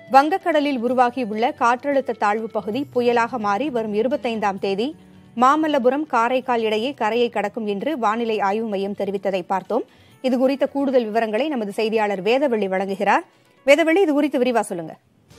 வங்கக்கடலில் உருவாகியுள்ள காற்றழுத்த தாழ்வு பகுதி புயலாக மாறி வரும் இருபத்தைந்தாம் தேதி மாமல்லபுரம் காரைக்கால் இடையே கரையை கடக்கும் என்று வானிலை ஆய்வு மையம் தெரிவித்ததை பார்த்தோம் இதுகுறித்த கூடுதல் விவரங்களை நமது செய்தியாளர் வேதவள்ளி வழங்குகிறார் வேதவள்ளி இது குறித்து விரிவா சொல்லுங்க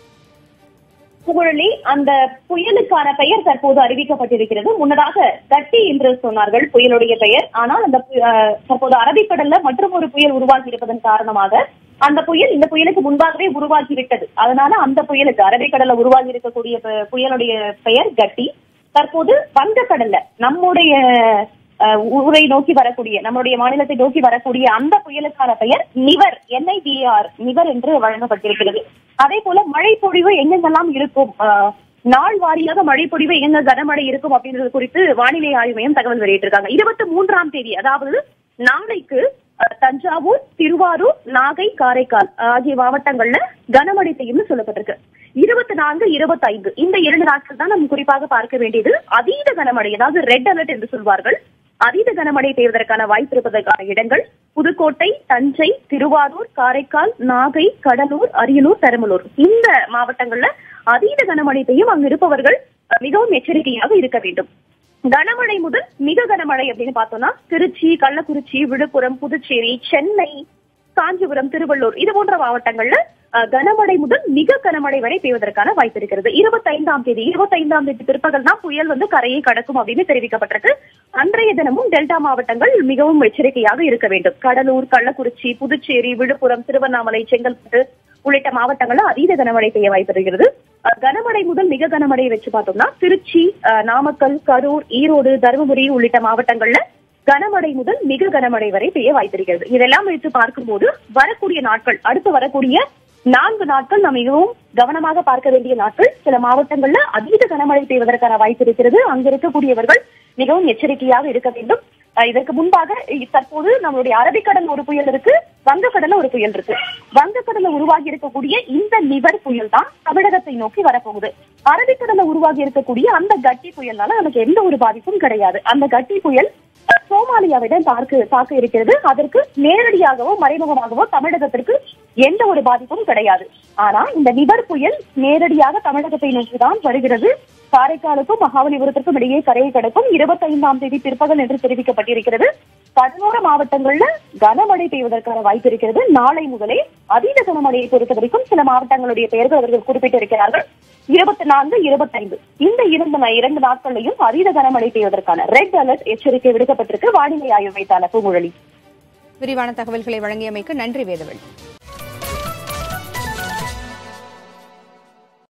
புகழலி அந்த புயலுக்கான பெயர் தற்போது அறிவிக்கப்பட்டிருக்கிறது முன்னதாக கட்டி என்று சொன்னார்கள் புயலுடைய பெயர் ஆனால் அந்த பு- அஹ், தற்போது அரபிக்கடல்ல மற்றும் ஒரு புயல் உருவாகி இருப்பதன் காரணமாக அந்த புயல் இந்த புயலுக்கு முன்பாகவே உருவாகிவிட்டது அதனால அந்த புயலுக்கு அரபிக்கடல்ல உருவாகி இருக்கக்கூடிய பு- புயலுடைய பெயர் கட்டி தற்போது வங்கக்கடல்ல நம்முடைய அஹ், ஊரை நோக்கி வரக்கூடிய நம்முடைய மாநிலத்தை நோக்கி வரக்கூடிய அந்த புயலுக்கான பெயர் நிவர் என்ஐடிஆர் நிவர் என்று வழங்கப்பட்டிருக்கிறது அதே போல மழை பொழிவு எங்கெங்கெல்லாம் இருக்கும் அஹ், நாள் வாரியாக மழை பொழிவு எங்க கனமழை இருக்கும் அப்படின்றது குறித்து வானிலை ஆய்வு மையம் தகவல் வெளியிட்டிருக்காங்க இருபத்தி மூன்றாம் தேதி அதாவது நாளைக்கு அஹ், தஞ்சாவூர் திருவாரூர் நாகை காரைக்கால் ஆகிய மாவட்டங்கள்ல கனமழை பெய்யும்னு சொல்லப்பட்டிருக்கு இருபத்தி நான்கு இருபத்தி ஐந்து இந்த இரண்டு நாட்கள் தான் நம்ம குறிப்பாக பார்க்க வேண்டியது அதீத கனமழை அதாவது ரெட் அலர்ட் என்று சொல்வார்கள் அதீத கனமழை பெய்வதற்கான வாய்ப்பு இருப்பதற்கான இடங்கள் புதுக்கோட்டை தஞ்சை திருவாரூர் காரைக்கால் நாகை கடலூர் அரியலூர் பெரம்பலூர் இந்த மாவட்டங்கள்ல அதீத கனமழை பெய்யும் அங்கு இருப்பவர்கள் மிகவும் எச்சரிக்கையாக இருக்க வேண்டும் கனமழை முதல் மிக கனமழை அப்படின்னு பார்த்தோம்னா திருச்சி கள்ளக்குறிச்சி விழுப்புரம் புதுச்சேரி சென்னை காஞ்சிபுரம் திருவள்ளூர் இது போன்ற மாவட்டங்கள்ல அஹ், கனமழை முதல் மிக கனமழை வரை பெய்வதற்கான வாய்ப்பு இருக்கிறது இருபத்தைந்தாம் தேதி இருபத்தைந்தாம் தேதி பிற்பகல் தான் புயல் வந்து கரையை கடக்கும் அப்படின்னு தெரிவிக்கப்பட்டிருக்கு அன்றைய தினமும் டெல்டா மாவட்டங்கள் மிகவும் எச்சரிக்கையாக இருக்க வேண்டும் கடலூர் கள்ளக்குறிச்சி புதுச்சேரி விழுப்புரம் திருவண்ணாமலை செங்கல்பட்டு உள்ளிட்ட மாவட்டங்கள்ல அதீத கனமழை பெய்ய வாய்ப்பு இருக்கிறது அஹ், கனமழை முதல் மிக கனமழையை வச்சு பார்த்தோம்னா திருச்சி அஹ், நாமக்கல் கரூர் ஈரோடு தருமபுரி உள்ளிட்ட மாவட்டங்கள்ல கனமழை முதல் மிக கனமழை வரை பெய்ய வாய்ப்பிருக்கிறது இதெல்லாம் வைத்து பார்க்கும்போது வரக்கூடிய நாட்கள் அடுத்து வரக்கூடிய நான்கு நாட்கள் நாம் மிகவும் கவனமாக பார்க்க வேண்டிய நாட்கள் சில மாவட்டங்கள்ல அதீத கனமழை பெய்வதற்கான வாய்ப்பு இருக்கிறது அங்க இருக்கக்கூடியவர்கள் மிகவும் எச்சரிக்கையாக இருக்க வேண்டும் அஹ் இதற்கு முன்பாக இ- தற்போது நம்மளுடைய அரபிக்கடல் ஒரு புயல் இருக்கு வங்கக்கடல்ல ஒரு புயல் இருக்கு வங்கக்கடல்ல உருவாகி இருக்கக்கூடிய இந்த நிவர் புயல் தான் தமிழகத்தை நோக்கி வரப்போகுது அரபிக்கடல்ல உருவாகி இருக்கக்கூடிய அந்த கட்டி புயல்னால நமக்கு எந்த ஒரு பாதிப்பும் கிடையாது அந்த கட்டி புயல் அஹ், சோமாலியாவிடம் தாக்கு தாக்க இருக்கிறது அதற்கு நேரடியாகவோ மறைமுகமாகவோ தமிழகத்திற்கு எந்த ஒரு பாதிப்பும் கிடையாது ஆனா இந்த நிவர் புயல் நேரடியாக தமிழகத்தை நோக்கிதான் வருகிறது காரைக்காலுக்கும் மகாபலிபுரத்திற்கும் இடையே கரையை கடக்கும் இருபத்தைந்தாம் தேதி பிற்பகல் என்று தெரிவிக்கப்பட்டிருக்கிறது கடலோர மாவட்டங்கள்ல கனமழை பெய்வதற்கான வாய்ப்பு இருக்கிறது நாளை முதலே அதீத கனமழையை பொறுத்த வரைக்கும் சில மாவட்டங்களுடைய பெயர்கள் அவர்கள் குறிப்பிட்டிருக்கிறார்கள் இருபத்தி நான்கு இருபத்தைந்து இந்த இரண்டு நா- இரண்டு நாட்களையும் அதீத கனமழை பெய்வதற்கான ரெட் அலர்ட் எச்சரிக்கை விடுக்கப்பட்டிருக்கு வானிலை ஆய்வு வைத்தாளர் பூங்குழலி விரிவான தகவல்களை வழங்கியமைக்கு நன்றி வேதவள்ளி